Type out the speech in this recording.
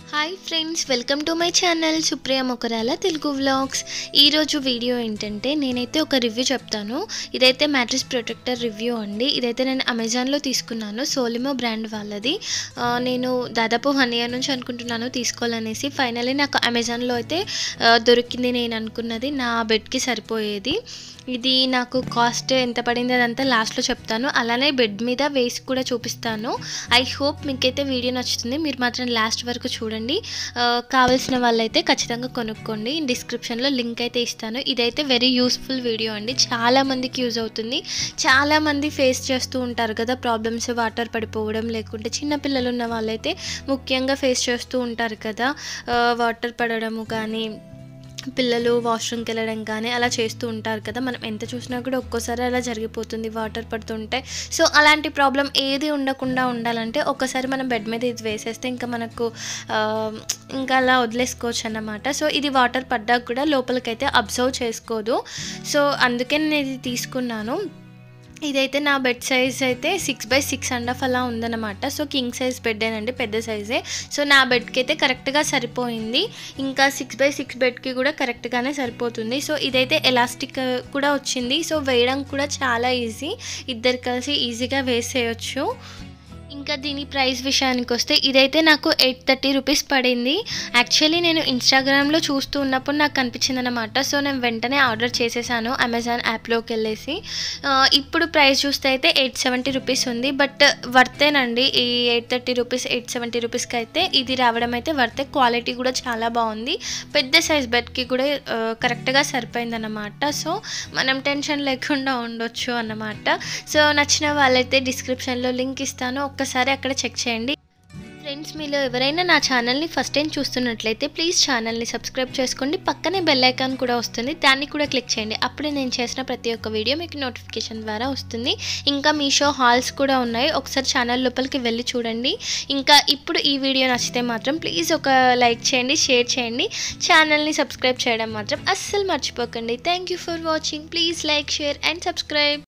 hi friends welcome to my channel Supriya Mokarala Telugu vlogs ఈరోజు video ఏంటంటే నేనైతే ఒక రివ్యూ చెప్తాను ఇదైతే మ్యాట్రిస్ ప్రొటెక్టర్ రివ్యూ అండి ఇదైతే నేను అమెజాన్లో తీసుకున్నాను సోలిమో బ్రాండ్ వాళ్ళది ఆ, నేను దాదాపు వన్ ఇయర్ నుంచి అనుకుంటున్నాను తీసుకోవాలనేసి ఫైనల్లీ నాకు అమెజాన్లో అయితే ఆ, దొరికింది నేను అనుకున్నది నా బెడ్కి సరిపోయేది ఇది నాకు కాస్ట్ ఎంత పడింది అదంతా లాస్ట్లో చెప్తాను అలానే బెడ్ మీద వేసి కూడా చూపిస్తాను ఐ హోప్ మీకైతే వీడియో నచ్చుతుంది మీరు మాత్రం లాస్ట్ వరకు చూడండి ఆ, కావాల్సిన వాళ్ళైతే ఖచ్చితంగా కొనుక్కోండి డిస్క్రిప్షన్లో లింక్ అయితే ఇస్తాను ఇదైతే వెరీ యూస్ఫుల్ వీడియో అండి చాలా మందికి యూజ్ అవుతుంది చాలా మంది ఫేస్ చేస్తూ ఉంటారు కదా ప్రాబ్లమ్స్ వాటర్ పడిపోవడం లేకుంటే చిన్నపిల్లలు ఉన్న వాళ్ళైతే ముఖ్యంగా ఫేస్ చేస్తూ ఉంటారు కదా వాటర్ పడడము కానీ పిల్లలు వాష్రూమ్కి వెళ్ళడం కానీ అలా చేస్తూ ఉంటారు కదా మనం ఎంత చూసినా కూడా ఒక్కోసారి అలా జరిగిపోతుంది వాటర్ పడుతుంటే సో అలాంటి ప్రాబ్లం ఏది ఉండకుండా ఉండాలంటే ఒక్కసారి మనం బెడ్ మీద ఇది వేసేస్తే ఇంకా మనకు ఆ, ఇంకా అలా వదిలేసుకోవచ్చు అన్నమాట సో ఇది వాటర్ పడ్డాక కూడా లోపలికైతే అబ్జర్వ్ చేసుకోదు సో అందుకే నేను ఇది తీసుకున్నాను ఇదైతే నా బెడ్ సైజ్ అయితే six by six and half అలా ఉందన్నమాట సో కింగ్ సైజ్ బెడ్డేనండి పెద్ద సైజే సో నా బెడ్కి అయితే కరెక్ట్గా సరిపోయింది ఇంకా సిక్స్ బై సిక్స్ బెడ్కి కూడా కరెక్ట్గానే సరిపోతుంది సో ఇదైతే ఎలాస్టిక్ కూడా వచ్చింది సో వేయడం కూడా చాలా ఈజీ ఇద్దరు కలిసి ఈజీగా వేసేయచ్చు ఇంకా దీని ప్రైస్ విషయానికి వస్తే ఇదైతే నాకు ఎయిట్ థర్టీ రూపీస్ పడింది యాక్చువల్లీ నేను ఇన్స్టాగ్రామ్లో చూస్తూ ఉన్నప్పుడు నాకు కనిపించింది అనమాట సో నేను వెంటనే ఆర్డర్ చేసేసాను అమెజాన్ యాప్లోకి వెళ్ళేసి ఆ, ఇప్పుడు ప్రైస్ చూస్తే అయితే ఎయిట్ సెవెంటీ రూపీస్ ఉంది బట్ వర్తేనండి ఈ eight thirty rupees eight seventy రూపీస్కి అయితే ఇది రావడం అయితే వర్తే క్వాలిటీ కూడా చాలా బాగుంది పెద్ద సైజ్ బెడ్కి కూడా ఆ, కరెక్ట్గా సరిపోయిందన్నమాట సో మనం టెన్షన్ లేకుండా ఉండొచ్చు అన్నమాట సో నచ్చిన వాళ్ళైతే డిస్క్రిప్షన్లో లింక్ ఇస్తాను ఒక్కసారి అక్కడ చెక్ చేయండి ఫ్రెండ్స్ మీలో ఎవరైనా నా ఛానల్ని ఫస్ట్ టైం చూస్తున్నట్లయితే ప్లీజ్ ఛానల్ని సబ్స్క్రైబ్ చేసుకోండి పక్కనే బెల్ ఐకాన్ కూడా వస్తుంది దాన్ని కూడా క్లిక్ చేయండి అప్పుడే నేను చేసిన ప్రతి ఒక్క వీడియో మీకు నోటిఫికేషన్ ద్వారా వస్తుంది ఇంకా మీషో హాల్స్ కూడా ఉన్నాయి ఒకసారి ఛానల్ లోపలికి వెళ్ళి చూడండి ఇంకా ఇప్పుడు ఈ వీడియో నచ్చితే మాత్రం ప్లీజ్ ఒక లైక్ చేయండి షేర్ చేయండి ఛానల్ని సబ్స్క్రైబ్ చేయడం మాత్రం అస్సలు మర్చిపోకండి thank you for watching please like share and subscribe